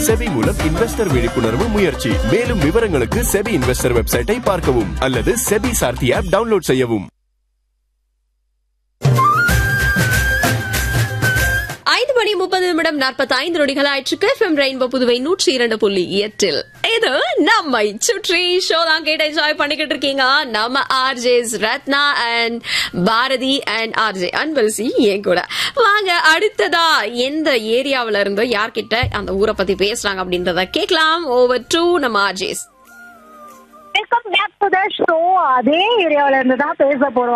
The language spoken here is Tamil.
செபி மூலம் இன்வெஸ்டர் விழிப்புணர்வு முயற்சி மேலும் விவரங்களுக்கு செபி இன்வெஸ்டர் வெப்சைட்டை பார்க்கவும் அல்லது செபி சார்த்தி ஆப் டவுன்லோட் செய்யவும் ஐந்து மணி முப்பது நிமிடம் நாற்பத்தி ஐந்து நொடிகள் ஆயிற்றுக்கு எஃப்எம் ரெயின்போ புதுவை நூற்றி இரண்டு புள்ளி எட்டில் இது நம்மை சுற்றி ஷோ தான் கேட்டு என்ஜாய் பண்ணிக்கிட்டு இருக்கீங்க நம்ம RJs Ratna and Bharathi and RJ Anbarasi என் கூட வாங்க அடுத்ததா எந்த ஏரியாவுல இருந்தோ யார்கிட்ட அந்த ஊரை பத்தி பேசுறாங்க அப்படின்றத கேட்கலாம் ஓவர் டு நம்ம RJs welcome back to the show அதே ஏரியாவுல இருந்து தான் பேச போறோம்